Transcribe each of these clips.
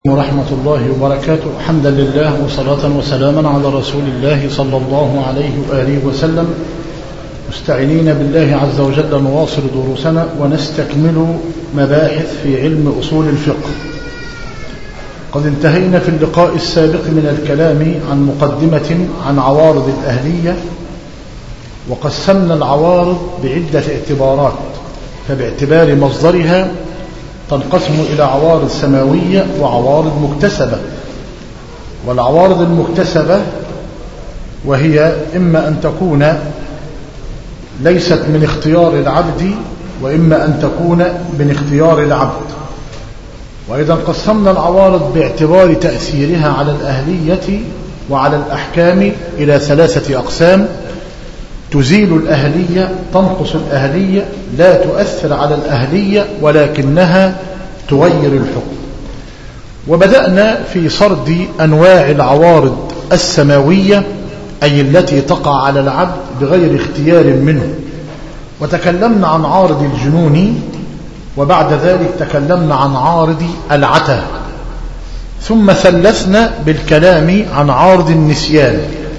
ورحمة الله وبركاته حمدا لله وصلاة وسلاما على رسول الله صلى الله عليه وآله وسلم مستعينين بالله عز وجل نواصل دروسنا ونستكمل مباحث في علم أصول الفقه قد انتهينا في اللقاء السابق من الكلام عن مقدمة عن عوارض الأهلية وقسمنا العوارض بعدة اعتبارات فباعتبار مصدرها تنقسم إلى عوارض سماوية وعوارض مكتسبة والعوارض المكتسبة وهي إما أن تكون ليست من اختيار العبد وإما أن تكون من اختيار العبد وإذا قسمنا العوارض باعتبار تأثيرها على الأهلية وعلى الأحكام إلى ثلاثة أقسام تزيل الأهلية تنقص الأهلية لا تؤثر على الأهلية ولكنها تغير الحكم وبدأنا في سرد أنواع العوارض السماوية أي التي تقع على العبد بغير اختيار منه وتكلمنا عن عارض الجنون وبعد ذلك تكلمنا عن عارض العتى ثم ثلثنا بالكلام عن عارض النسيان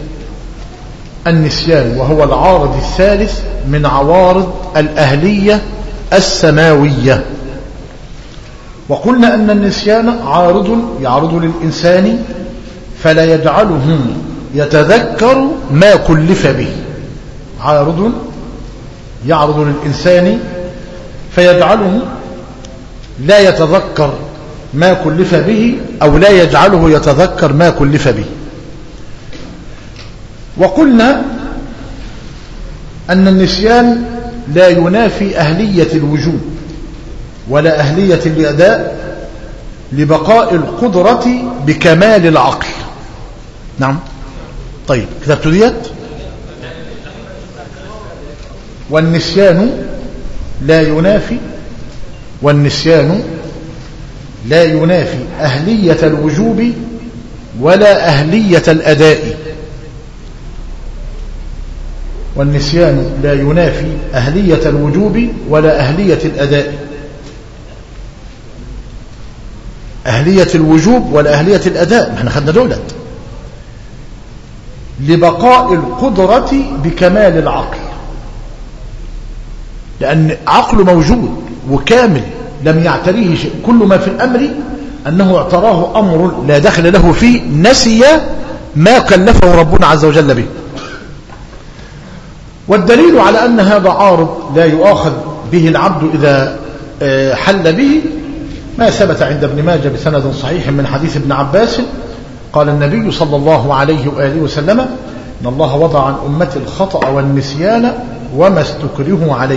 النسيان وهو العارض الثالث من عوارض الأهلية السماوية وقلنا أن النسيان عارض يعرض للإنسان فلا يجعله يتذكر ما كلف به عارض يعرض للإنسان فيجعله لا يتذكر ما كلف به أو لا يجعله يتذكر ما كلف به وقلنا أن النسيان لا ينافي أهلية الوجود ولا أهلية الأداء لبقاء القدرة بكمال العقل نعم طيب كتبت ديت والنسيان لا ينافي والنسيان لا ينافي أهلية الوجوب ولا أهلية الأداء والنسيان لا ينافي أهلية الوجوب ولا أهلية الأداء أهلية الوجوب ولا أهلية الأداء احنا خدنا دولت لبقاء القدرة بكمال العقل لأن عقله موجود وكامل لم يعتريه شيء كل ما في الأمر أنه اعتراه أمر لا دخل له فيه نسي ما كلفه ربنا عز وجل به والدليل على أن هذا عارض لا يؤاخذ به العبد إذا حل به ما ثبت عند ابن ماجه بسند صحيح من حديث ابن عباس قال النبي صلى الله عليه وآله وسلم إن الله وضع عن أمة الخطأ والنسيان وما استكره عليه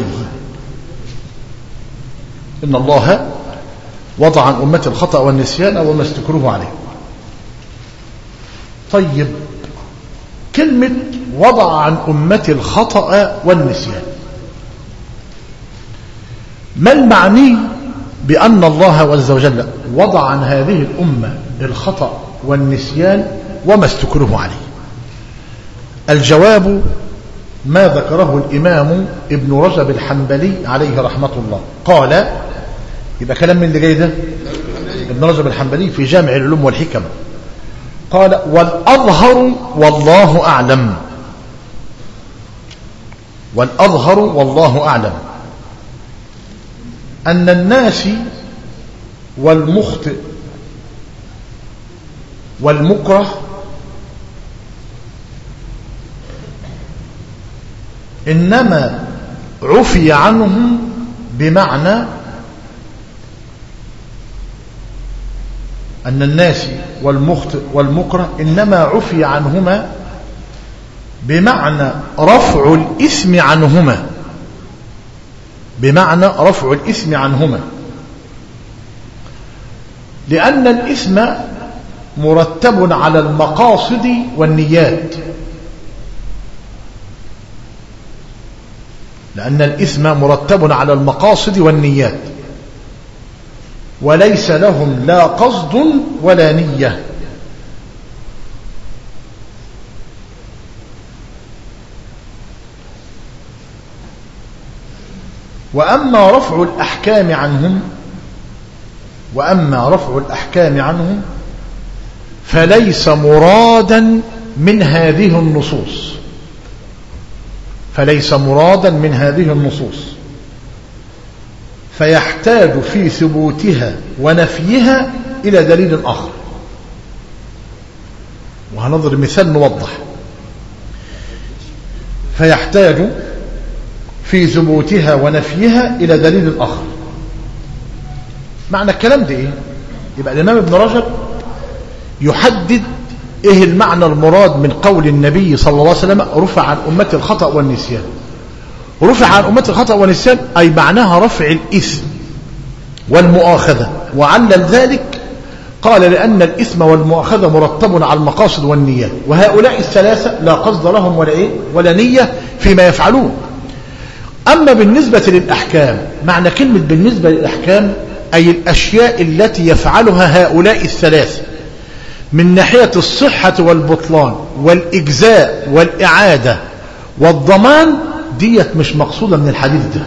إن الله وضع عن أمة الخطأ والنسيان وما استكره عليه طيب كلمة وضع عن أمة الخطأ والنسيان ما المعني بأن الله عز وجل وضع عن هذه الأمة الخطأ والنسيان وما استكره عليه الجواب ما ذكره الإمام ابن رجب الحنبلي عليه رحمة الله قال يبقى كلام من اللي جاي ده ابن رجب الحنبلي في جامع العلوم والحكم قال والأظهر والله أعلم والأظهر والله أعلم أن الناس والمخطئ والمكره إنما عفي عنهم بمعنى أن الناس والمخطئ والمكره إنما عفي عنهما بمعنى رفع الإثم عنهما بمعنى رفع الإثم عنهما لأن الإثم مرتب على المقاصد والنيات لأن الإثم مرتب على المقاصد والنيات وليس لهم لا قصد ولا نية وأما رفع الأحكام عنهم وأما رفع الأحكام عنه فليس مرادا من هذه النصوص فليس مرادا من هذه النصوص فيحتاج في ثبوتها ونفيها إلى دليل آخر وهنضرب مثال نوضح فيحتاج في ثبوتها ونفيها إلى دليل آخر معنى الكلام ده إيه يبقى الإمام ابن رجب يحدد إيه المعنى المراد من قول النبي صلى الله عليه وسلم رفع عن أمة الخطأ والنسيان رفع عن أمة الخطأ والنسيان أي معناها رفع الإثم والمؤاخذة وعلل ذلك قال لأن الإثم والمؤاخذة مرتب على المقاصد والنيات وهؤلاء الثلاثة لا قصد لهم ولا إيه ولا نية فيما يفعلون أما بالنسبة للأحكام معنى كلمة بالنسبة للأحكام أي الأشياء التي يفعلها هؤلاء الثلاثة من ناحية الصحة والبطلان والإجزاء والإعادة والضمان ديت مش مقصودة من الحديث ده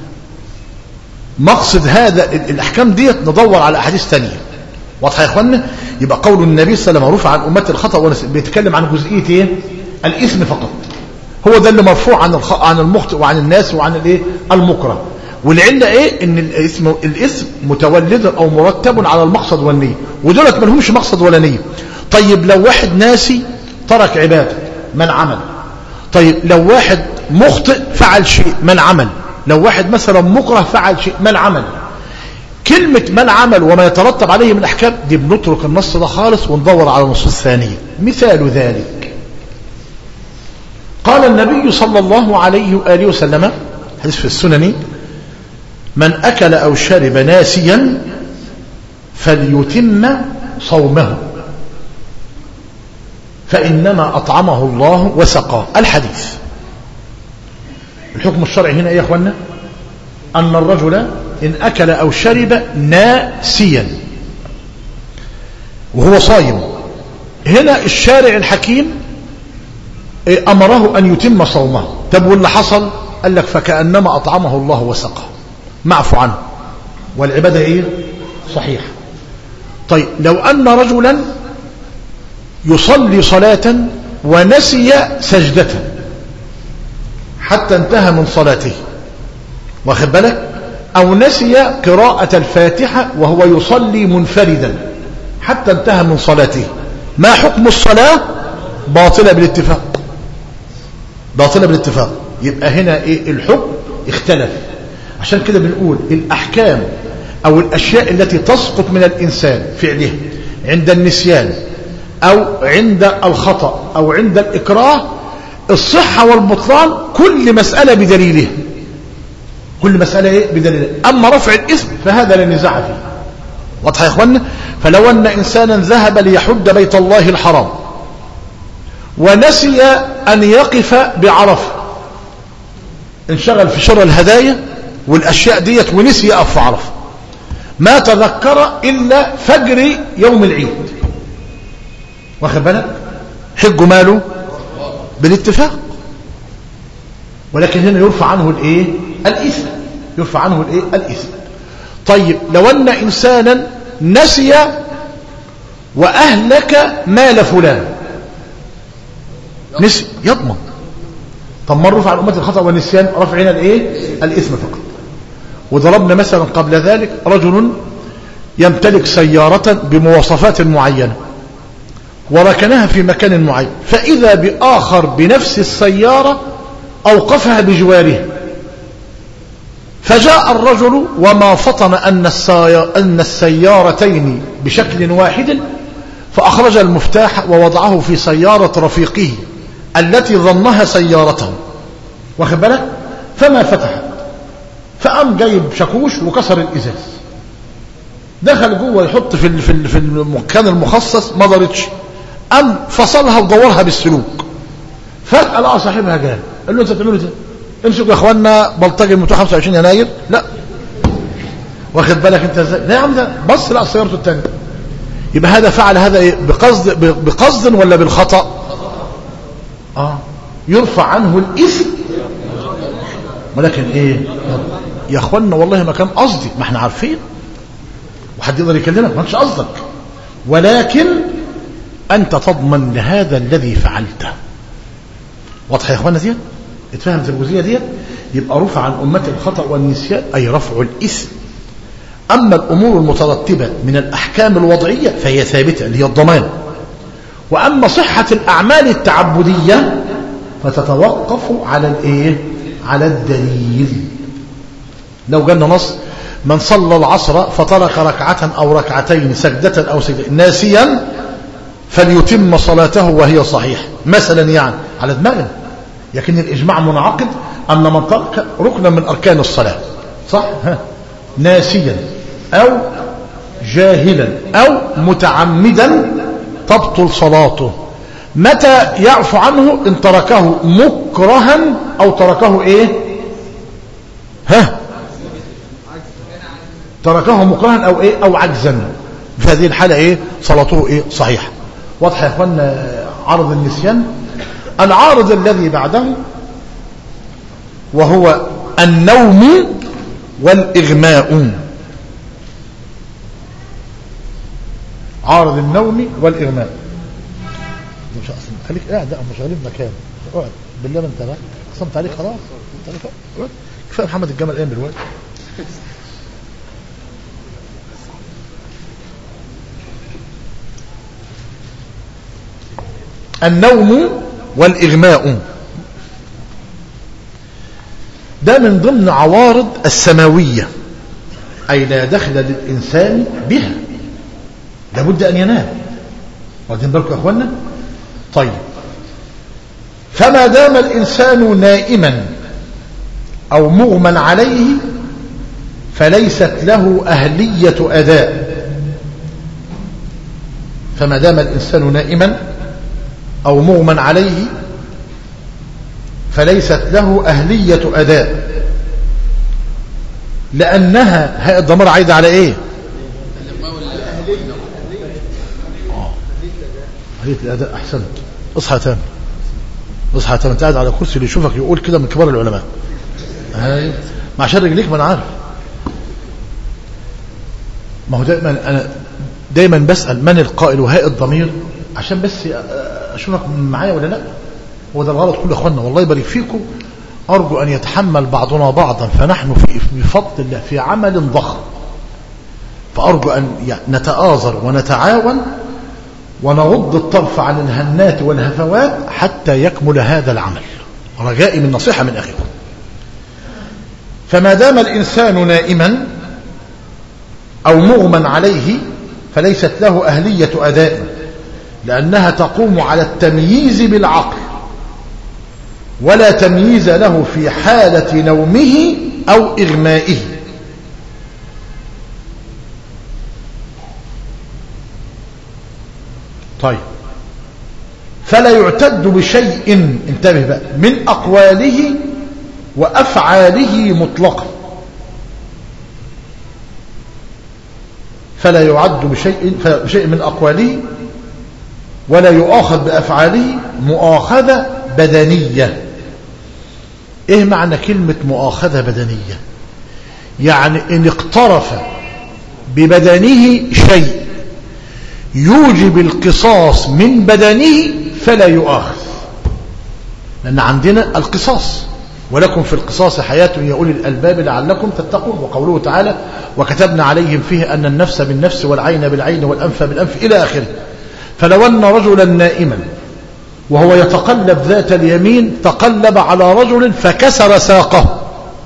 مقصد هذا الأحكام ديت ندور على أحاديث تانية واضحة يا إخوانا يبقى قول النبي صلى الله عليه وسلم رفع عن أمة الخطأ بيتكلم عن جزئية إيه الإثم فقط هو ده اللي مرفوع عن الخ... عن المخطئ وعن الناس وعن الايه المكره والعله ايه ان الاسم الاسم متولد او مرتب على المقصد والنيه ودولت ما لهمش مقصد ولا نيه طيب لو واحد ناسي ترك عباده من عمل طيب لو واحد مخطئ فعل شيء من عمل لو واحد مثلا مكره فعل شيء من عمل كلمة من عمل وما يترتب عليه من الأحكام دي بنترك النص ده خالص وندور على نصوص ثانية مثال ذلك قال النبي صلى الله عليه وآله وسلم حديث في السنن من أكل أو شرب ناسيا فليتم صومه فإنما أطعمه الله وسقاه الحديث الحكم الشرعي هنا يا أخوانا أن الرجل إن أكل أو شرب ناسيا وهو صايم هنا الشارع الحكيم أمره أن يتم صومه طب واللي حصل قال لك فكأنما أطعمه الله وسقه معفو عنه والعبادة إيه صحيح طيب لو أن رجلا يصلي صلاة ونسي سجدة حتى انتهى من صلاته واخد بالك أو نسي قراءة الفاتحة وهو يصلي منفردا حتى انتهى من صلاته ما حكم الصلاة باطلة بالاتفاق باطلة بالاتفاق يبقى هنا ايه الحكم اختلف عشان كده بنقول الأحكام أو الأشياء التي تسقط من الإنسان فعلها عند النسيان أو عند الخطأ أو عند الإكراه الصحة والبطلان كل مسألة بدليلها كل مسألة إيه بدليلها أما رفع الإثم فهذا لا نزاع فيه واضح يا إخوانا فلو أن إنسانا ذهب ليحد بيت الله الحرام ونسي أن يقف بعرفة انشغل في شراء الهدايا والأشياء ديت ونسي يقف في عرفة ما تذكر إلا فجر يوم العيد واخد بالك حجه ماله بالاتفاق ولكن هنا يرفع عنه الايه الاثم يرفع عنه الايه الاثم طيب لو ان انسانا نسي واهلك مال فلان نسي يضمن طب ما رفع عن امه الخطا والنسيان رفع هنا الايه الاثم فقط وضربنا مثلا قبل ذلك رجل يمتلك سيارة بمواصفات معينة وركنها في مكان معين فإذا بآخر بنفس السيارة أوقفها بجواره فجاء الرجل وما فطن أن, أن السيارتين بشكل واحد فأخرج المفتاح ووضعه في سيارة رفيقه التي ظنها سيارته واخد بالك فما فتحت فقام جايب شاكوش وكسر الإزاز دخل جوه يحط في في المكان المخصص ما ضرتش قام فصلها ودورها بالسلوك فجأة لقى صاحبها جاي قال له انت بتعملوا ده امسكوا يا اخوانا بلطجي المتوح 25 يناير لا واخد بالك انت ازاي لا يا عم ده بص لقى سيارته الثانيه يبقى هذا فعل هذا ايه بقصد بقصد ولا بالخطأ اه يرفع عنه الاثم ولكن ايه يا اخوانا والله ما كان قصدي ما احنا عارفين حد يقدر يكلمك ما انتش قصدك ولكن أنت تضمن لهذا الذي فعلته واضح يا اخوانا ديت اتفهمت الجزئيه ديت يبقى رفع عن امتي الخطا والنسيان اي رفع الاسم اما الامور المترتبه من الاحكام الوضعيه فهي ثابته اللي هي الضمان واما صحه الاعمال التعبديه فتتوقف على الايه على الدليل لو جانا نص من صلى العصر فترك ركعه او ركعتين سجده او سجده ناسيا فليتم صلاته وهي صحيحه مثلا يعني على دماغنا لكن الإجماع منعقد أن من ترك ركنا من أركان الصلاة صح ها. ناسيا أو جاهلا أو متعمدا تبطل صلاته متى يعفو عنه إن تركه مكرها أو تركه إيه ها تركه مكرها أو إيه أو عجزا في هذه الحالة إيه صلاته إيه صحيحة واضح يا اخوانا عرض النسيان العارض الذي بعده وهو النوم والإغماء عارض النوم والإغماء مش أصلا خليك قاعد مش غالب مكان اقعد بالله ما انت بقى قسمت عليك خلاص اقعد كفايه محمد الجمل قايم دلوقتي النوم والإغماء ده من ضمن عوارض السماوية أي لا دخل للإنسان بها لابد أن ينام واخدين بالكم يا أخوانا طيب فما دام الإنسان نائما أو مغمى عليه فليست له أهلية أداء فما دام الإنسان نائما أو مغمى عليه فليست له أهلية أداء لأنها هاء الضمير عايدة على إيه أهلية الأداء أحسنت اصحى تام اصحى تام انت قاعد على كرسي اللي يشوفك يقول كده من كبار العلماء هاي مع شر رجليك ما انا عارف ما هو دايما انا دايما بسأل من القائل وهاء الضمير عشان بس اشوفك معايا ولا لا هو ده الغلط كل اخواننا والله يبارك فيكم ارجو ان يتحمل بعضنا بعضا فنحن في بفضل الله في عمل ضخم فارجو ان نتآزر ونتعاون ونغض الطرف عن الهنات والهفوات حتى يكمل هذا العمل رجائي من نصيحة من أخيكم فما دام الإنسان نائما أو مغمى عليه فليست له أهلية أداء لأنها تقوم على التمييز بالعقل ولا تمييز له في حالة نومه أو إغمائه طيب فلا يعتد بشيء انتبه بقى من أقواله وأفعاله مطلقا فلا يعد بشيء, بشيء من أقواله ولا يؤاخذ بأفعاله مؤاخذة بدنية ايه معنى كلمة مؤاخذة بدنية يعني ان اقترف ببدنه شيء يوجب القصاص من بدنه فلا يؤاخذ لأن عندنا القصاص ولكم في القصاص حياة يا أولي الألباب لعلكم تتقون وقوله تعالى وكتبنا عليهم فيه أن النفس بالنفس والعين بالعين والأنف بالأنف إلى آخره فلو أن رجلا نائما وهو يتقلب ذات اليمين تقلب على رجل فكسر ساقه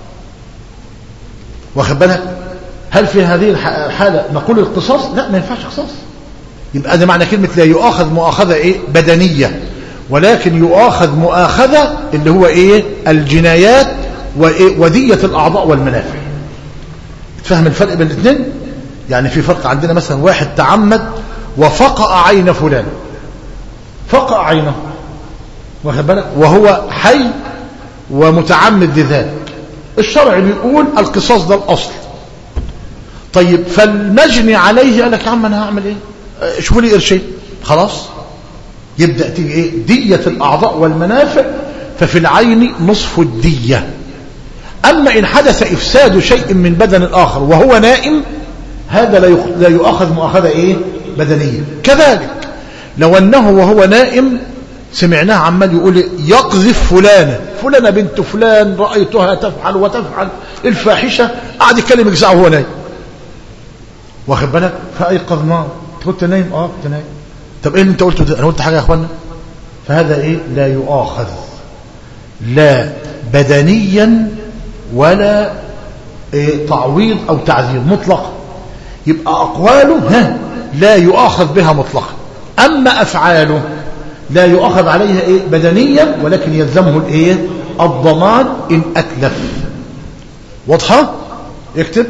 واخد بالك هل في هذه الحالة نقول القصاص لا ما ينفعش قصاص يبقى ده معنى كلمة لا يؤاخذ مؤاخذة ايه بدنية ولكن يؤاخذ مؤاخذة اللي هو ايه الجنايات وإيه ودية الأعضاء والمنافع تفهم الفرق بين الاثنين يعني في فرق عندنا مثلا واحد تعمد وفقأ عين فلان فقأ عينه واخد بالك وهو حي ومتعمد لذلك الشرع بيقول القصاص ده الأصل طيب فالمجني عليه قال لك يا عم انا هعمل ايه شوفوا لي قرشين خلاص يبدأ تيجي ايه دية الأعضاء والمنافع ففي العين نصف الدية أما إن حدث إفساد شيء من بدن الآخر وهو نائم هذا لا يؤخذ مؤاخذة إيه بدنية كذلك لو أنه وهو نائم سمعناه عمال يقول يقذف فلانة فلانة بنت فلان رأيتها تفعل وتفعل الفاحشة قاعد يتكلم يجزعه وهو نايم واخد بالك فأيقظ ما كنت نايم اه كنت نايم طب ايه اللي انت قلته ده انا قلت حاجة يا اخوانا فهذا ايه لا يؤاخذ لا بدنيا ولا إيه تعويض او تعذير مطلقا يبقى اقواله ها لا يؤاخذ بها مطلقا اما افعاله لا يؤخذ عليها إيه بدنيا ولكن يلزمه الإيه الضمان إن أتلف واضحة اكتب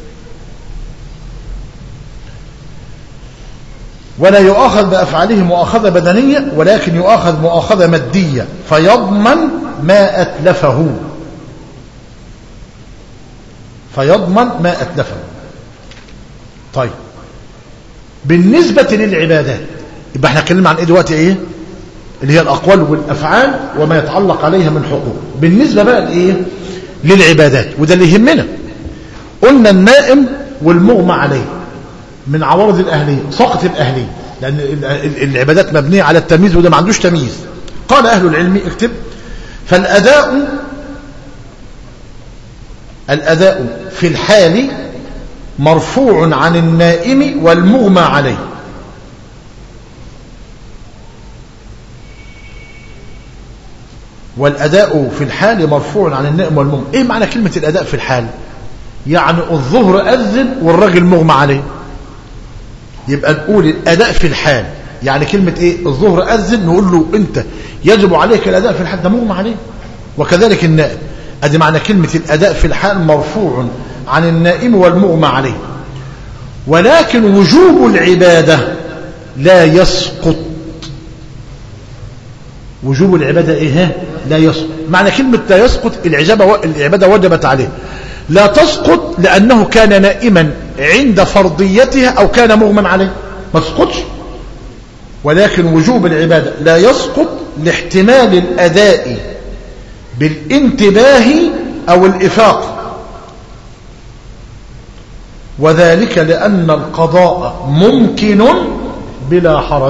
ولا يؤاخذ بأفعاله مؤاخذة بدنية ولكن يؤاخذ مؤاخذة مادية فيضمن ما أتلفه فيضمن ما أتلفه طيب بالنسبة للعبادات يبقى احنا اتكلمنا عن ايه دلوقتي ايه اللي هي الأقوال والأفعال وما يتعلق عليها من حقوق بالنسبة بقى لإيه للعبادات وده اللي يهمنا قلنا النائم والمغمى عليه من عوارض الأهلية سقط الأهلية لأن العبادات مبنية على التمييز وده ما عندوش تمييز قال أهل العلم اكتب فالأداء الأداء في الحال مرفوع عن النائم والمغمى عليه والأداء في الحال مرفوع عن النائم والمغمى إيه معنى كلمة الأداء في الحال يعني الظهر أذن والراجل مغمى عليه يبقى نقول الأداء في الحال يعني كلمة إيه الظهر أذن نقول له أنت يجب عليك الأداء في الحال ده مغمى عليه وكذلك النائم أدي معنى كلمة الأداء في الحال مرفوع عن النائم والمغمى عليه ولكن وجوب العبادة لا يسقط وجوب العبادة إيه لا يسقط معنى كلمة لا يسقط العجابة العبادة وجبت عليه لا تسقط لأنه كان نائما عند فرضيتها أو كان مغمى عليه ما تسقطش ولكن وجوب العبادة لا يسقط لاحتمال الأداء بالانتباه أو الإفاق وذلك لأن القضاء ممكن بلا حرج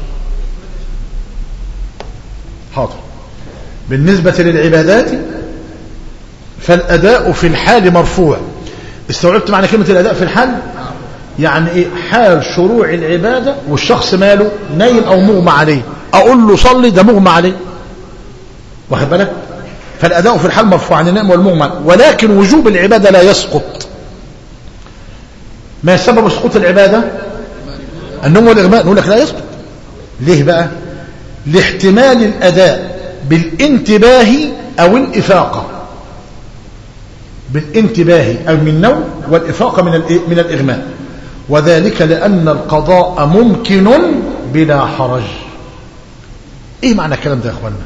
حاضر بالنسبة للعبادات فالأداء في الحال مرفوع استوعبت معنى كلمة الأداء في الحال يعني إيه حال شروع العبادة والشخص ماله نايم أو مغمى عليه أقول له صلي ده مغمى عليه واخد بالك فالأداء في الحال مرفوع عن النائم والمغمى ولكن وجوب العبادة لا يسقط ما سبب سقوط العبادة النوم والإغماء نقول لك لا يسقط ليه بقى لاحتمال الأداء بالانتباه أو الإفاقة بالانتباه أو من النوم والإفاقة من من الإغماء وذلك لأن القضاء ممكن بلا حرج إيه معنى الكلام ده يا أخوانا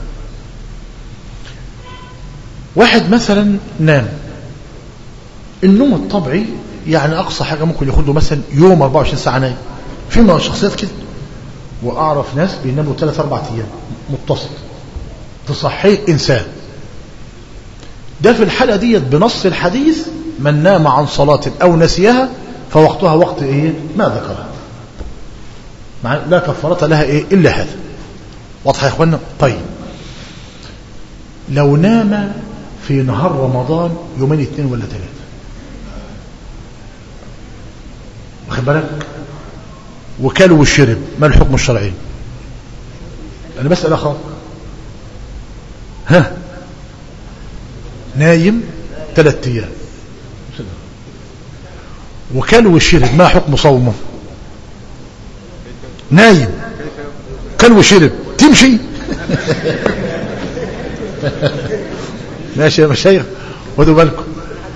واحد مثلا نام النوم الطبيعي يعني أقصى حاجة ممكن ياخد له مثلا يوم 24 ساعة نايم في شخصيات كده وأعرف ناس بيناموا 3 4 أيام متصل تصحيه إنسان ده في الحالة ديت بنص الحديث من نام عن صلاة أو نسيها فوقتها وقت إيه ما ذكرها لا كفارة لها إيه إلا هذا واضح يا إخوانا طيب لو نام في نهار رمضان يومين اثنين ولا ثلاثة واخد بالك وكل وشرب ما الحكم الشرعي انا بسأل اخر ها نايم ثلاث ايام وكل وشرب ما حكم صومه نايم كل وشرب تمشي ماشي يا مشايخ خدوا بالكم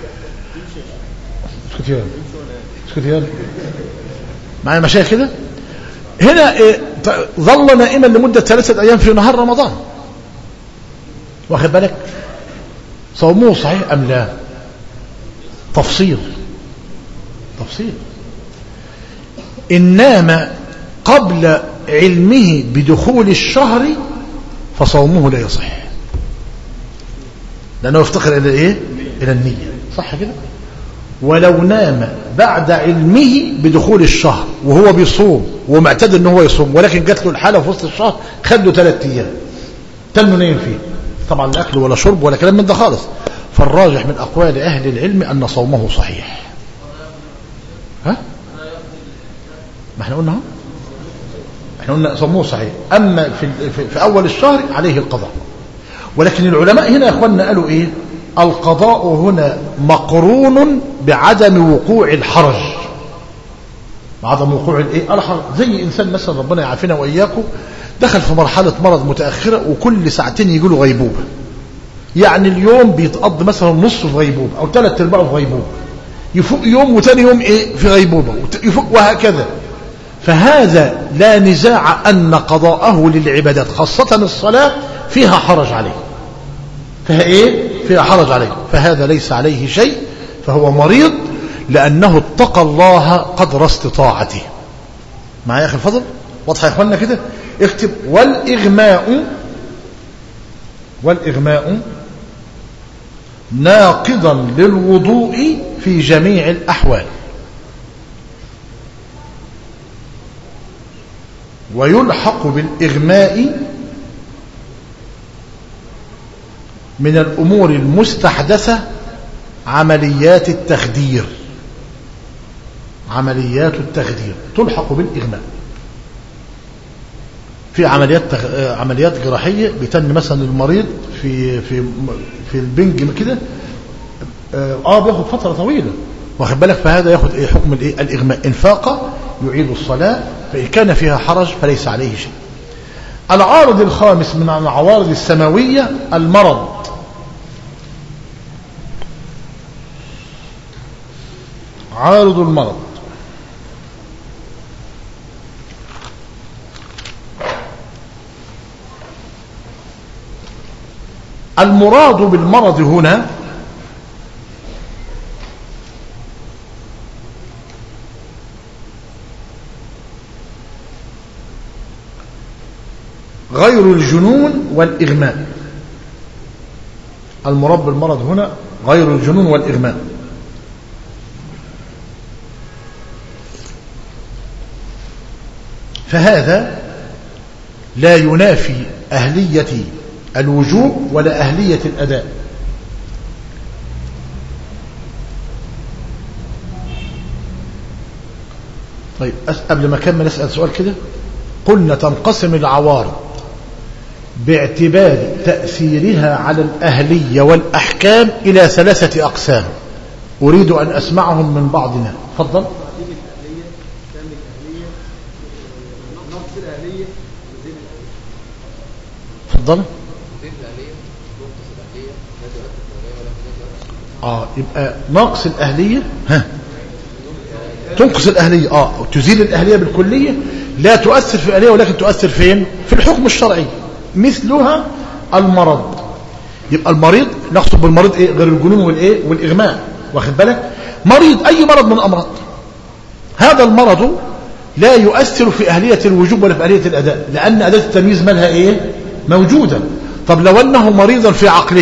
اسكت يا اسكت يا معايا مشايخ كده هنا إيه ظل نائما لمدة ثلاثة أيام في نهار رمضان واخد بالك صومه صحيح أم لا تفصيل تفصيل إن نام قبل علمه بدخول الشهر فصومه لا يصح لأنه يفتقر إلى إيه إلى النية صح كده ولو نام بعد علمه بدخول الشهر وهو بيصوم ومعتاد ان هو يصوم ولكن جات له الحالة في وسط الشهر خد له ثلاث ايام تنه نايم فيه طبعا لا اكل ولا شرب ولا كلام من ده خالص فالراجح من اقوال اهل العلم ان صومه صحيح ها ما احنا قلنا اهو احنا قلنا صومه صحيح اما في, في, في اول الشهر عليه القضاء ولكن العلماء هنا يا اخواننا قالوا ايه القضاء هنا مقرون بعدم وقوع الحرج عدم وقوع الايه الحرج زي انسان مثلا ربنا يعافينا واياكم دخل في مرحله مرض متاخره وكل ساعتين يجي له غيبوبه يعني اليوم بيتقضي مثلا نص في غيبوبه او ثلاث ارباعه في غيبوبه يفوق يوم وتاني يوم ايه في غيبوبه يفوق وهكذا فهذا لا نزاع ان قضاءه للعبادات خاصه الصلاه فيها حرج عليه فيها ايه فيها حرج عليه فهذا ليس عليه شيء فهو مريض لأنه اتقى الله قدر استطاعته معايا يا أخي الفضل واضحة يا إخواننا كده اكتب والإغماء والإغماء ناقضا للوضوء في جميع الأحوال ويلحق بالإغماء من الأمور المستحدثة عمليات التخدير عمليات التخدير تلحق بالإغماء في عمليات تخ... عمليات جراحية بيتن مثلا المريض في في في البنج كده اه بياخد فترة طويلة واخد بالك فهذا ياخد ايه حكم الايه الاغماء انفاقه يعيد الصلاة فإن كان فيها حرج فليس عليه شيء العارض الخامس من العوارض السماوية المرض عارض المرض المراد بالمرض هنا غير الجنون والإغماء المراد بالمرض هنا غير الجنون والإغماء فهذا لا ينافي أهلية الوجوب ولا أهلية الأداء طيب قبل ما أكمل أسأل سؤال كده قلنا تنقسم العوارض باعتبار تأثيرها على الأهلية والأحكام إلى ثلاثة أقسام أريد أن أسمعهم من بعضنا تفضل تفضل اه يبقى ناقص الأهلية ها تنقص الأهلية اه تزيل الأهلية بالكلية لا تؤثر في الأهلية ولكن تؤثر فين في الحكم الشرعي مثلها المرض يبقى المريض نقصد بالمريض ايه غير الجنون والايه والاغماء واخد بالك مريض اي مرض من الامراض هذا المرض لا يؤثر في اهليه الوجوب ولا في اهليه الاداء لان اداه التمييز مالها ايه موجوده طب لو انه مريضا في عقله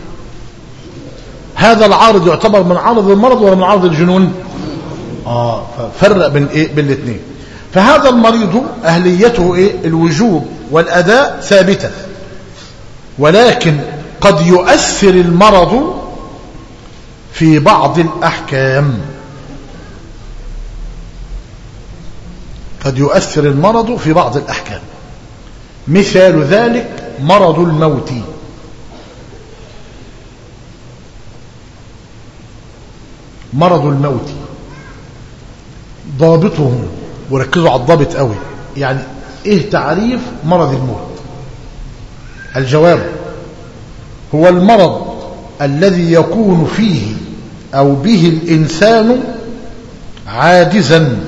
هذا العارض يعتبر من عارض المرض ولا من عارض الجنون اه ففرق بين ايه بين الاثنين فهذا المريض اهليته ايه الوجوب والاداء ثابته ولكن قد يؤثر المرض في بعض الأحكام قد يؤثر المرض في بعض الأحكام مثال ذلك مرض الموت مرض الموت ضابطه وركزوا على الضابط قوي يعني ايه تعريف مرض الموت الجواب هو المرض الذي يكون فيه أو به الإنسان عاجزا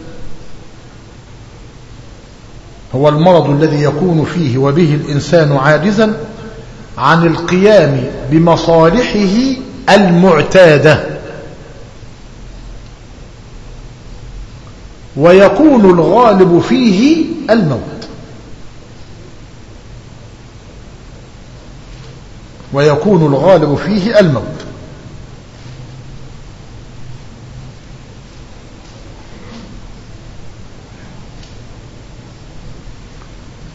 هو المرض الذي يكون فيه وبه الإنسان عاجزا عن القيام بمصالحه المعتادة ويكون الغالب فيه الموت ويكون الغالب فيه الموت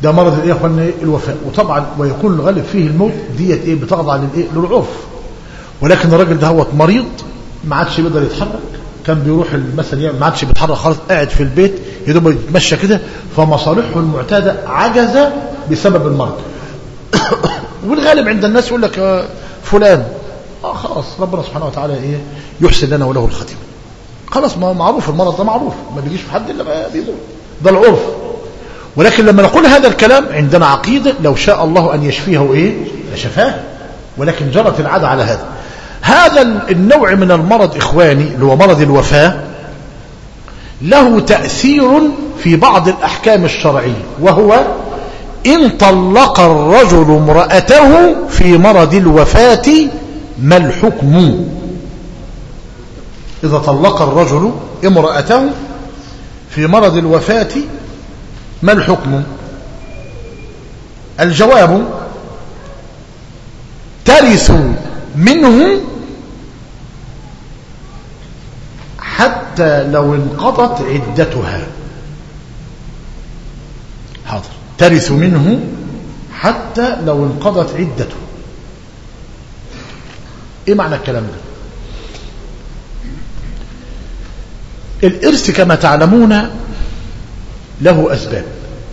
ده مرض الايه يا اخوانا إيه؟ الوفاء وطبعا ويكون الغالب فيه الموت ديت ايه بتخضع للايه للعرف ولكن الراجل ده هو مريض ما عادش بيقدر يتحرك كان بيروح مثلا يعني ما عادش بيتحرك خالص قاعد في البيت يا دوب يتمشى كده فمصالحه المعتاده عجز بسبب المرض والغالب عند الناس يقول لك آه، فلان اه خلاص ربنا سبحانه وتعالى ايه يحسن لنا وله الختم خلاص ما معروف المرض ده معروف ما بيجيش في حد الا ما بيموت ده العرف ولكن لما نقول هذا الكلام عندنا عقيدة لو شاء الله أن يشفيه إيه لشفاه ولكن جرت العادة على هذا هذا النوع من المرض إخواني اللي هو مرض الوفاة له تأثير في بعض الأحكام الشرعية وهو إن طلق الرجل امرأته في مرض الوفاة ما الحكم إذا طلق الرجل امرأته في مرض الوفاة ما الحكم الجواب ترث منه حتى لو انقضت عدتها حاضر ترث منه حتى لو انقضت عدته ايه معنى الكلام ده الإرث كما تعلمون له أسباب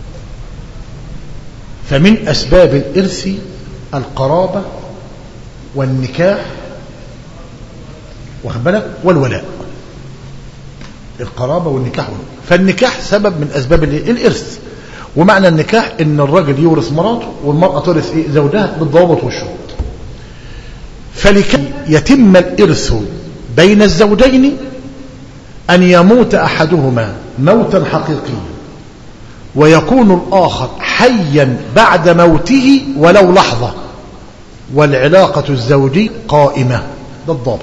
فمن أسباب الإرث القرابة والنكاح واخد بالك والولاء القرابة والنكاح والولاء فالنكاح سبب من أسباب الإرث ومعنى النكاح ان الرجل يورث مراته والمرأة تورث إيه؟ زوجها بالضوابط والشروط فلكي يتم الإرث بين الزوجين أن يموت أحدهما موتا حقيقيا ويكون الآخر حيا بعد موته ولو لحظة والعلاقة الزوجية قائمة ده الضابط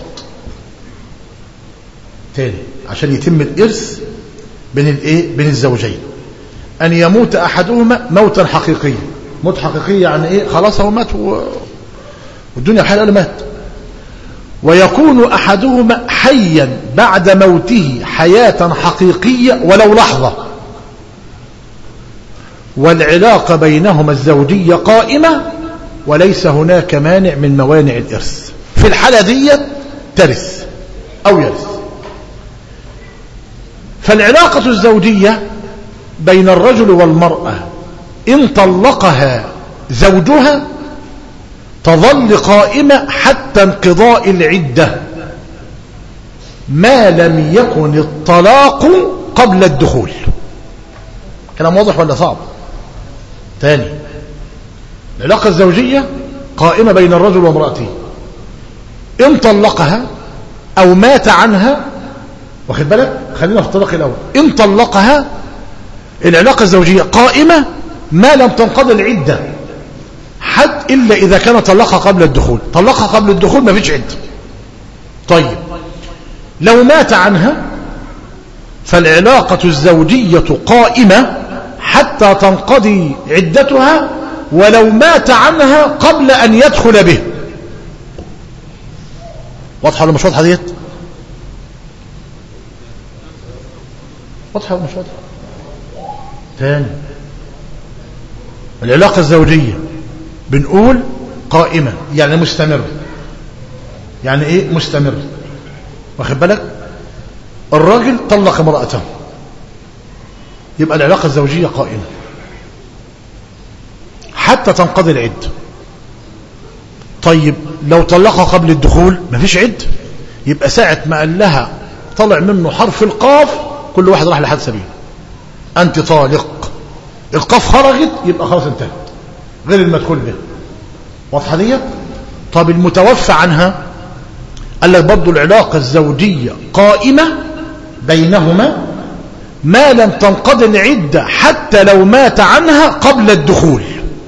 تاني عشان يتم الإرث بين الايه بين الزوجين أن يموت أحدهما موتا حقيقيا موت حقيقي يعني إيه خلاص هو مات و... والدنيا بحال قال مات ويكون أحدهما حيا بعد موته حياة حقيقية ولو لحظة والعلاقة بينهما الزوجية قائمة وليس هناك مانع من موانع الإرث في الحالة دي ترث أو يرث فالعلاقة الزوجية بين الرجل والمرأة إن طلقها زوجها تظل قائمة حتى انقضاء العدة ما لم يكن الطلاق قبل الدخول كلام واضح ولا صعب ثاني العلاقة الزوجية قائمة بين الرجل وامرأته إن طلقها أو مات عنها واخد بالك خلينا في الطلاق الأول إن طلقها العلاقة الزوجية قائمة ما لم تنقضي العدة حد إلا إذا كان طلقها قبل الدخول طلقها قبل الدخول ما فيش عدة طيب لو مات عنها فالعلاقة الزوجية قائمة حتى تنقضي عدتها ولو مات عنها قبل أن يدخل به واضحة ولا مش واضحة ديت واضحة ولا مش واضحة تاني العلاقة الزوجية بنقول قائمة يعني مستمر يعني ايه مستمر واخد بالك الراجل طلق امرأته يبقى العلاقة الزوجية قائمة حتى تنقضي العدة طيب لو طلقها قبل الدخول مفيش عد يبقى ساعة ما قال لها طلع منه حرف القاف كل واحد راح لحد سبيل أنت طالق القاف خرجت يبقى خلاص انتهت غير المدخول به واضحة دي طب المتوفى عنها قال لك برضه العلاقة الزوجية قائمة بينهما ما لم تنقض العدة حتى لو مات عنها قبل الدخول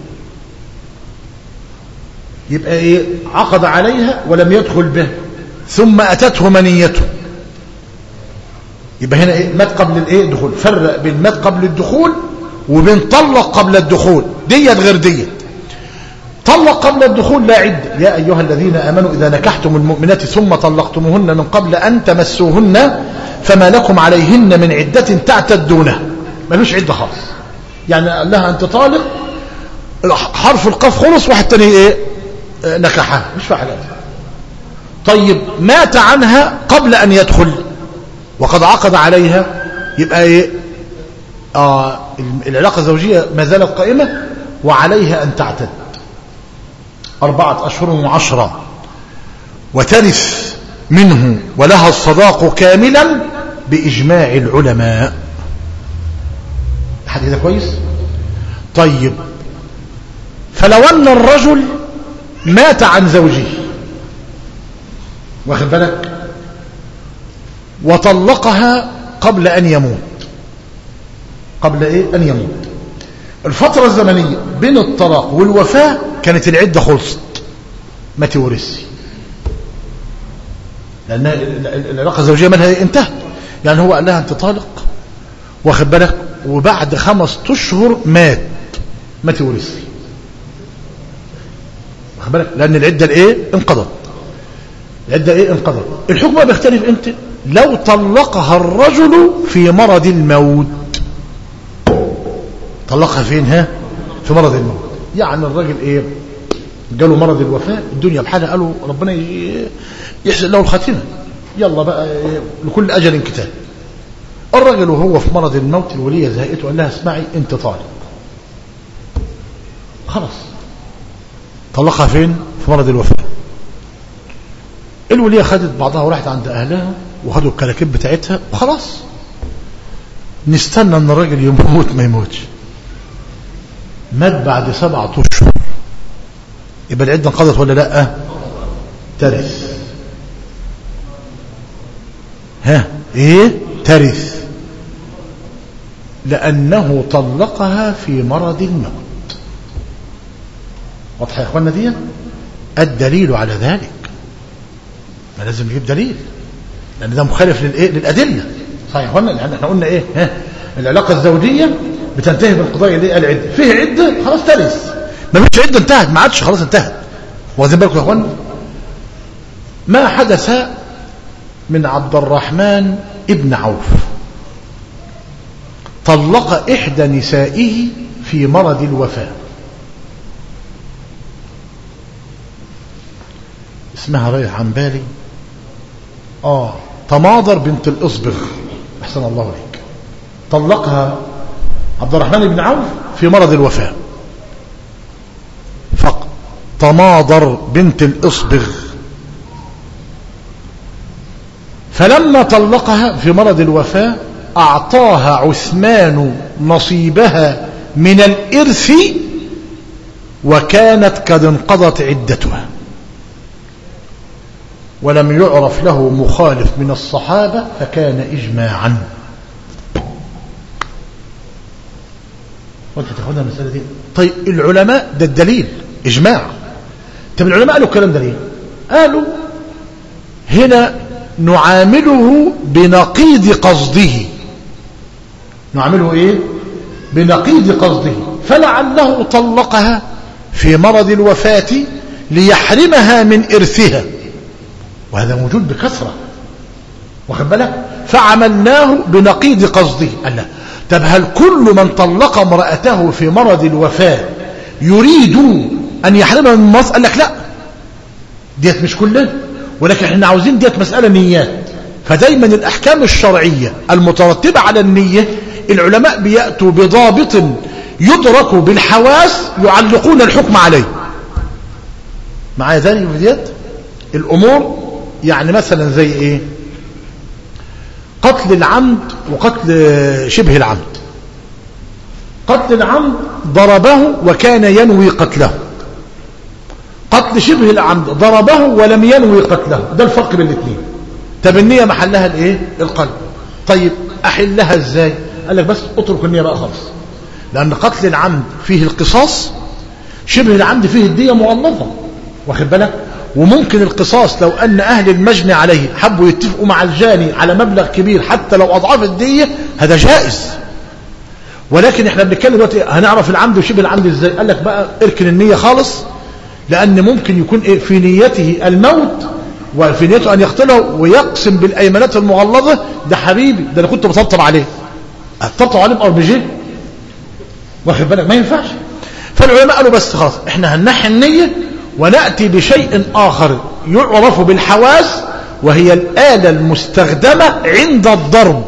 يبقى ايه عقد عليها ولم يدخل به ثم أتته منيته يبقى هنا ايه مات قبل الايه الدخول فرق بين مات قبل الدخول وبين طلق قبل الدخول ديت غير ديت طلق قبل الدخول لا عدة يا أيها الذين آمنوا إذا نكحتم المؤمنات ثم طلقتموهن من قبل أن تمسوهن فما لكم عليهن من عدة تعتدونها ملوش عدة خالص يعني قال لها انت طالق حرف القاف خلص واحد تاني ايه نكحها مش في حاجة طيب مات عنها قبل ان يدخل وقد عقد عليها يبقى ايه آه العلاقة الزوجية ما زالت قائمة وعليها ان تعتد اربعة اشهر وعشرة وترث منه ولها الصداق كاملا باجماع العلماء حد كده كويس طيب فلو ان الرجل مات عن زوجه واخد بالك وطلقها قبل أن يموت قبل إيه أن يموت الفترة الزمنية بين الطلاق والوفاة كانت العدة خلصت ما تورثي لأن العلاقة الزوجية منها انتهت يعني هو قال لها أنت طالق واخد بالك وبعد خمس أشهر مات ما تورثي واخد بالك لأن العدة الإيه انقضت العدة إيه انقضت الحكم بقى بيختلف امتى لو طلقها الرجل في مرض الموت طلقها فين ها في مرض الموت يعني الراجل ايه جاله مرض الوفاة الدنيا بحالها قالوا ربنا يحسن له الخاتمة يلا بقى إيه لكل أجل كتاب الراجل وهو في مرض الموت الولية زهقته وقال لها اسمعي انت طالق خلاص طلقها فين في مرض الوفاة الولية خدت بعضها وراحت عند أهلها وخدوا الكراكيب بتاعتها وخلاص نستنى ان الراجل يموت ما يموتش مات بعد سبعة اشهر يبقى العدة انقضت ولا لا ترث ها ايه ترث لانه طلقها في مرض الموت واضح يا اخوانا دي الدليل على ذلك ما لازم نجيب دليل لان ده مخالف للايه للادله صحيح قلنا لان احنا قلنا ايه ها العلاقه الزوجيه بتنتهي بالقضاء اللي العده فيه عده خلاص ترث ما فيش عده انتهت ما عادش خلاص انتهت واخدين بالكم يا اخوانا ما حدث من عبد الرحمن ابن عوف طلق احدى نسائه في مرض الوفاه اسمها رايح عن بالي اه تماضر بنت الإصبغ أحسن الله عليك طلقها عبد الرحمن بن عوف في مرض الوفاة فقط تماضر بنت الإصبغ فلما طلقها في مرض الوفاة أعطاها عثمان نصيبها من الإرث وكانت قد انقضت عدتها ولم يعرف له مخالف من الصحابة فكان إجماعا وانت تاخدها المسألة دي طيب العلماء ده الدليل إجماع طب العلماء قالوا الكلام ده ليه قالوا هنا نعامله بنقيض قصده نعامله ايه بنقيض قصده فلعله طلقها في مرض الوفاة ليحرمها من إرثها وهذا موجود بكثرة واخد بالك فعملناه بنقيض قصده قال لا طب هل كل من طلق امرأته في مرض الوفاة يريد أن يحرمها من المص قال لك لا ديت مش كلنا ولكن احنا عاوزين ديت مسألة نيات فدايما الأحكام الشرعية المترتبة على النية العلماء بيأتوا بضابط يدرك بالحواس يعلقون الحكم عليه معايا ذلك في ديت الأمور يعني مثلا زي ايه قتل العمد وقتل شبه العمد قتل العمد ضربه وكان ينوي قتله قتل شبه العمد ضربه ولم ينوي قتله ده الفرق بين الاثنين طب النية محلها الايه القلب طيب احلها ازاي قال لك بس اترك النية بقى خالص لان قتل العمد فيه القصاص شبه العمد فيه الدية مغلظة واخد بالك وممكن القصاص لو أن أهل المجني عليه حبوا يتفقوا مع الجاني على مبلغ كبير حتى لو أضعاف الدية هذا جائز ولكن احنا بنتكلم دلوقتي هنعرف العمد وشبه العمد ازاي قال لك بقى اركن النية خالص لأن ممكن يكون إيه في نيته الموت وفي نيته أن يقتله ويقسم بالأيمانات المغلظة ده حبيبي ده أنا كنت بطبطب عليه طبطب عليه بأر بي جي واخد بالك ما ينفعش فالعلماء قالوا بس خلاص احنا هنحي النية ونأتي بشيء آخر يعرف بالحواس وهي الآلة المستخدمة عند الضرب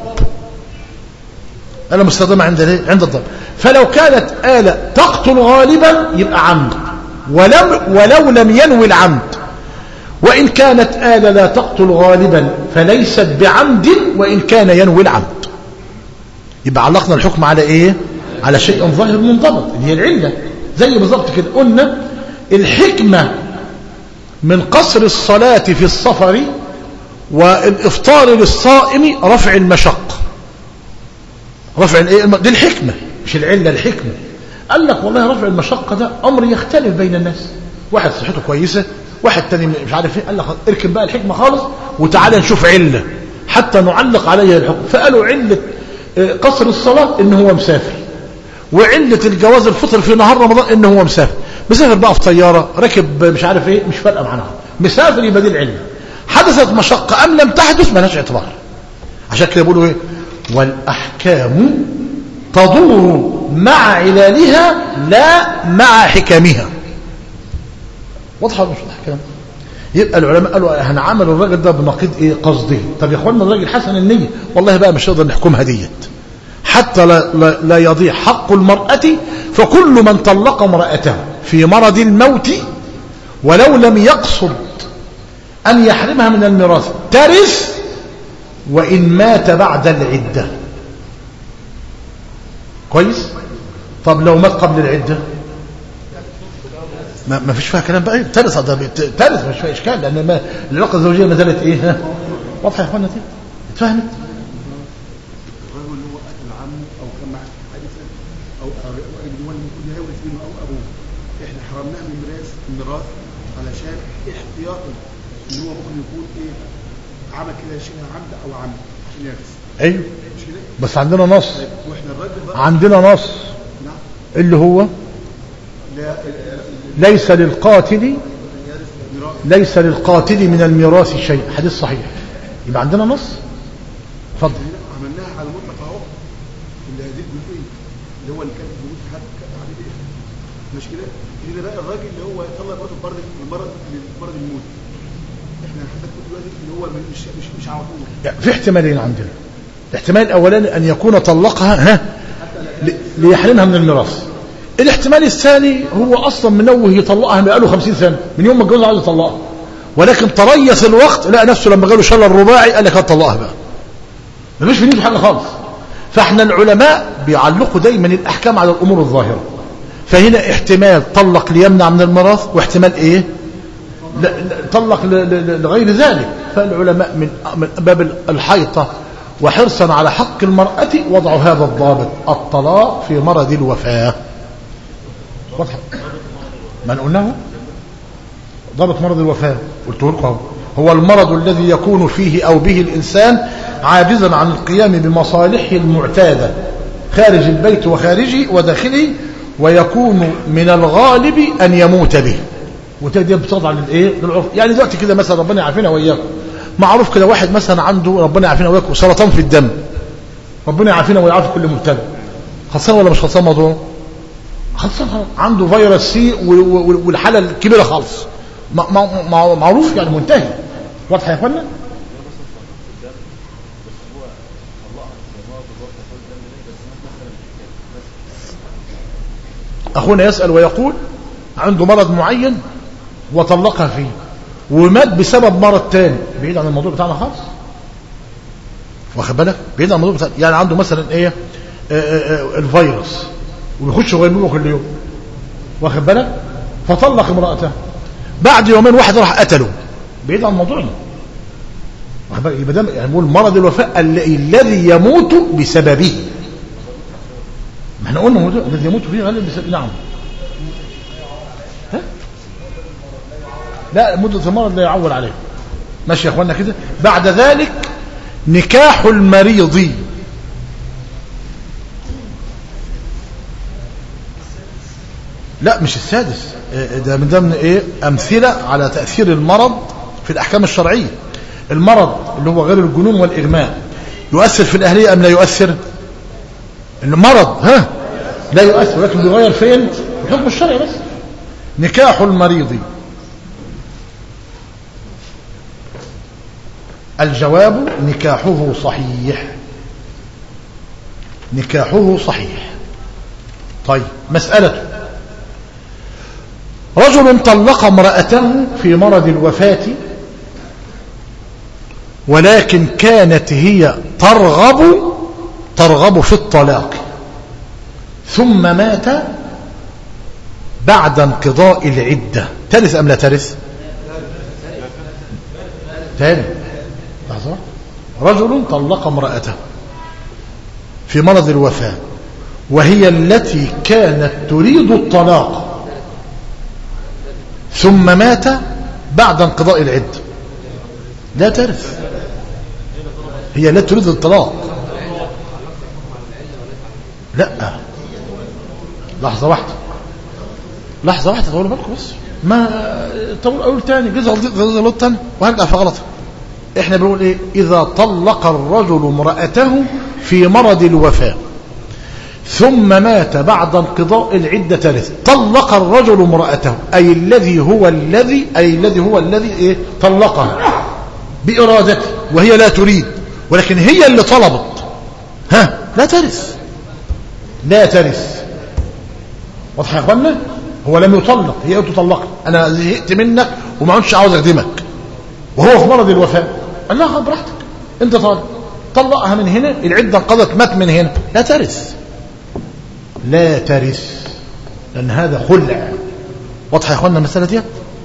آلة مستخدمة عند عند الضرب فلو كانت آلة تقتل غالبا يبقى عمد ولم ولو لم ينوي العمد وإن كانت آلة لا تقتل غالبا فليست بعمد وإن كان ينوي العمد يبقى علقنا الحكم على إيه على شيء ظاهر منضبط اللي هي العلة زي بالظبط كده قلنا الحكمة من قصر الصلاة في السفر والإفطار للصائم رفع المشقة رفع الايه دي الحكمة مش العلة الحكمة قال لك والله رفع المشقة ده أمر يختلف بين الناس واحد صحته كويسة واحد تاني مش عارف ايه قال لك اركب بقى الحكمة خالص وتعالى نشوف علة حتى نعلق عليها الحكم فقالوا علة قصر الصلاة ان هو مسافر وعلة الجواز الفطر في نهار رمضان ان هو مسافر مسافر بقى في طيارة ركب مش عارف ايه مش فارقة معنا مسافر يبقى دي العلة حدثت مشقة ام لم تحدث ملهاش اعتبار عشان كده بيقولوا ايه والاحكام تدور مع علالها لا مع حكمها واضحه مش الاحكام يبقى العلماء قالوا هنعامل الراجل ده بنقيض ايه قصده طب يا اخوانا الراجل حسن النيه والله بقى مش نقدر نحكمها ديت حتى لا, لا, لا يضيع حق المرأة فكل من طلق امرأته في مرض الموت ولو لم يقصد أن يحرمها من الميراث ترث وإن مات بعد العدة كويس طب لو مات قبل العدة ما, ما فيش فيها كلام بقى ترث ترث مش فيها إشكال لأن ما العلاقة الزوجية ما زالت إيه واضحة يا إخوانا دي اتفهمت حرمناه من ميراث الميراث علشان احتياطا ان هو ممكن يكون ايه عمل كده شيء عمد او عمد عشان يرث ايوه مش كده؟ بس عندنا نص واحنا الراجل بقى عندنا نص نعم اللي هو لا ليس للقاتل ميراث ليس للقاتل من الميراث شيء حديث صحيح يبقى عندنا نص اتفضل عملناها على مطلق اهو اللي هذه الجزئيه اللي هو اللي كان موجود في حد عليه ايه مش كده؟ هنا بقى الراجل اللي هو يطلع مراته بمرض المرض مرض الموت احنا حضرتك قلت دلوقتي اللي هو مش مش مش على طول يعني في احتمالين عندنا الاحتمال الاولاني ان يكون طلقها ها ل- ليحرمها من الميراث الاحتمال الثاني هو اصلا منوه يطلقها بقاله 50 سنه من يوم ما اتجوز عايز يطلقها ولكن تريث الوقت لقى نفسه لما جاله شلل الرباعي قال لك هتطلقها بقى مفيش في نيته حاجه خالص فاحنا العلماء بيعلقوا دايما الاحكام على الامور الظاهره فهنا احتمال طلق ليمنع من الميراث واحتمال ايه لا لا طلق ل- ل- لغير ذلك فالعلماء من من باب الحيطة وحرصا على حق المرأة وضعوا هذا الضابط الطلاق في مرض الوفاة واضح من قلناه ضابط مرض الوفاة قلت لكم أهو. هو المرض الذي يكون فيه أو به الإنسان عاجزا عن القيام بمصالحه المعتادة خارج البيت وخارجه وداخله ويكون من الغالب أن يموت به وتدي بتضع للايه للعرف يعني دلوقتي كده مثلا ربنا يعافينا واياكم معروف كده واحد مثلا عنده ربنا يعافينا واياكم سرطان في الدم ربنا يعافينا ويعافي كل مبتلى خلصان ولا مش خلصان موضوع خلصان خلاص. عنده فيروس سي و- و- والحاله الكبيره خالص ما- ما- ما- معروف يعني منتهي واضح يا اخوانا اخونا يسال ويقول عنده مرض معين وطلقها فيه ومات بسبب مرض تاني بعيد عن الموضوع بتاعنا خالص واخد بالك بعيد عن الموضوع بتاعنا يعني عنده مثلا ايه آه، آه، آه، الفيروس وبيخش غيبوبه كل يوم واخد بالك فطلق امراته بعد يومين واحد راح قتله بعيد عن موضوعنا واخد بالك يبقى ده يعني بقول مرض الوفاء ال- الذي يموت بسببه ما احنا قلنا موضوع الذي يموت فيه غالبا بسبب نعم ها؟ لا مدة المرض لا يعول عليه ماشي يا اخوانا كده بعد ذلك نكاح المريض لا مش السادس آه، ده من ضمن ايه امثله على تاثير المرض في الاحكام الشرعيه المرض اللي هو غير الجنون والاغماء يؤثر في الاهليه ام لا يؤثر المرض ها لا يؤثر ولكن بيغير فين الحكم الشرعي بس نكاح المريض الجواب نكاحه صحيح نكاحه صحيح طيب مسألة رجل طلق امرأته في مرض الوفاة ولكن كانت هي ترغب ترغب في الطلاق ثم مات بعد انقضاء العدة ترث أم لا ترث تاني لحظة رجل طلق امرأته في مرض الوفاة وهي التي كانت تريد الطلاق ثم مات بعد انقضاء العدة لا ترث هي لا تريد الطلاق لا لحظة واحدة لحظة واحدة طولوا بالكم بس ما طول أقول تاني جزء غلط تاني وهرجع في غلطة احنا بنقول ايه اذا طلق الرجل امرأته في مرض الوفاة ثم مات بعد انقضاء العدة ترث طلق الرجل امرأته أي الذي هو الذي أي الذي هو الذي إيه طلقها بإرادته وهي لا تريد ولكن هي اللي طلبت ها لا ترث لا ترث واضح يا اخوانا هو لم يطلق هي قلت طلقت انا زهقت منك وما عدتش عاوز اخدمك وهو في مرض الوفاه قال لها براحتك انت طالق طلقها من هنا العده انقضت مات من هنا لا ترث لا ترث لان هذا خلع واضح يا اخوانا المساله دي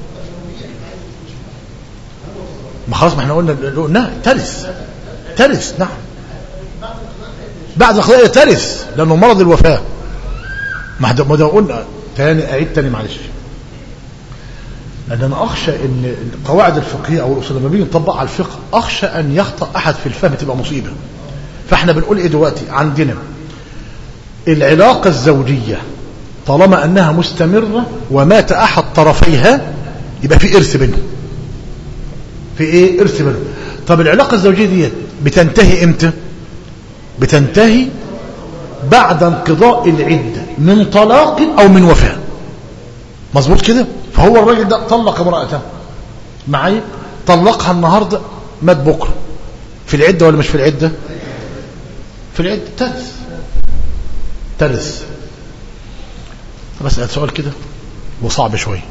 ما خلاص ما احنا قلنا قلنا ترث ترث نعم بعد قضاء ترث لانه مرض الوفاه ما ده قلنا تاني اعيد تاني معلش لان انا اخشى ان القواعد الفقهيه او الاصول لما بيجي نطبق على الفقه اخشى ان يخطا احد في الفهم تبقى مصيبه فاحنا بنقول ايه دلوقتي عندنا العلاقه الزوجيه طالما انها مستمره ومات احد طرفيها يبقى في ارث بينهم في ايه ارث بينهم طب العلاقه الزوجيه دي بتنتهي امتى بتنتهي بعد انقضاء العده من طلاق او من وفاه مظبوط كده فهو الراجل ده طلق امراته معايا طلقها النهارده مات بكره في العده ولا مش في العده في العده ترث ترث طب اسال سؤال كده وصعب شويه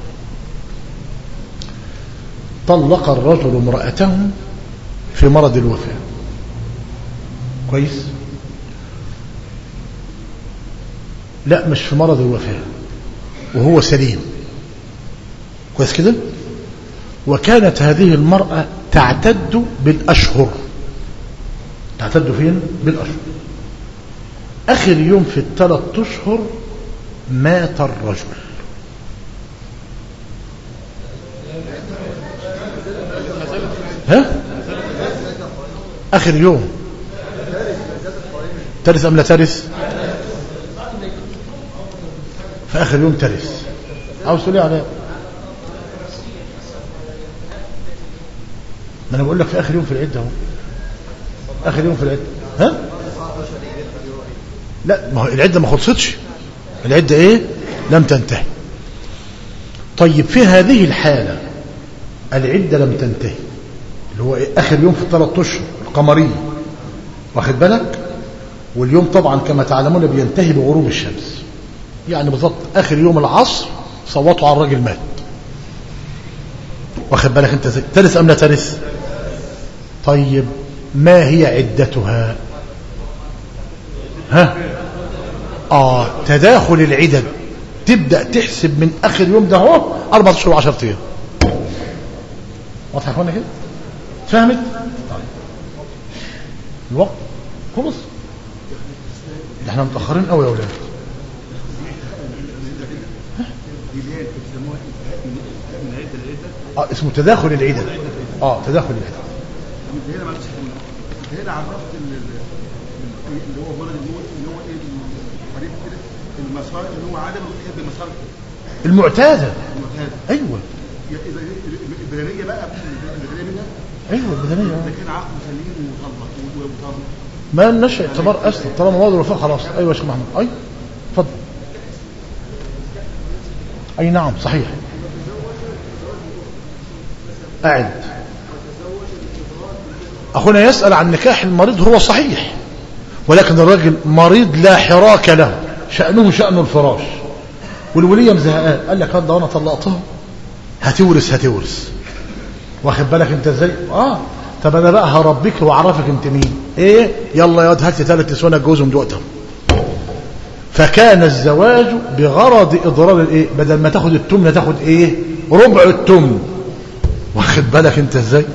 طلق الرجل امراته في مرض الوفاه كويس لا مش في مرض الوفاة وهو سليم كويس كده وكانت هذه المرأة تعتد بالأشهر تعتد فين بالأشهر آخر يوم في الثلاث أشهر مات الرجل ها آخر يوم ترث أم لا ترث في آخر يوم ترث عاوز تقول ايه على ما انا بقول لك في آخر يوم في العدة اهو آخر يوم في العدة ها لا ما هو العدة ما خلصتش العدة ايه لم تنتهي طيب في هذه الحالة العدة لم تنتهي اللي هو إيه؟ آخر يوم في الثلاث أشهر القمرية واخد بالك واليوم طبعا كما تعلمون بينتهي بغروب الشمس يعني بالضبط آخر يوم العصر صوتوا على الراجل مات واخد بالك انت ترث أم لا ترث طيب ما هي عدتها ها آه تداخل العدد تبدأ تحسب من آخر يوم ده هو أربعة أشهر وعشرة أيام واضح يا اخوانا كده فهمت طيب الوقت خلص ده احنا متأخرين قوي يا ولاد دي اللي هي بيسموها انتهاء من انتهاء من العده للعده اه اسمه تداخل العدد اه تداخل العدد طب انت هنا معلش انت هنا عرفت ال- ال- اللي هو مرض الموت اللي هو ايه الحديث كده المسار اللي هو عدم الحب المسار المعتادة المعتاد ايوه اذا البدنيه بقى البدنيه منها ايوه البدنية ده آه. كان عقله سليم وطلق وطلق ما لناش اعتبار اصلا طالما مواد الوفاة خلاص ايوه يا شيخ محمد ايوه اتفضل أي نعم صحيح أعد أخونا يسأل عن نكاح المريض هو صحيح ولكن الرجل مريض لا حراك له شأنه شأن الفراش والولية مزهقان قال لك هذا وانا طلقته هتورث هتورث واخد بالك انت ازاي اه طب انا بقى هربيك واعرفك انت مين ايه يلا يا واد هات لي ثلاث نسوان اتجوزهم دلوقتي فكان الزواج بغرض اضرار الايه بدل ما تاخد التمن تاخد ايه ربع التمن واخد بالك انت ازاي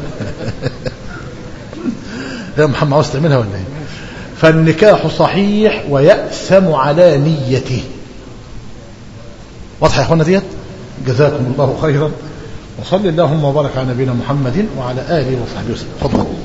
يا محمد عاوز تعملها ولا ايه فالنكاح صحيح ويأثم على نيته واضح يا اخوانا ديت جزاكم الله خيرا وصلى اللهم وبارك على نبينا محمد وعلى اله وصحبه وسلم تفضل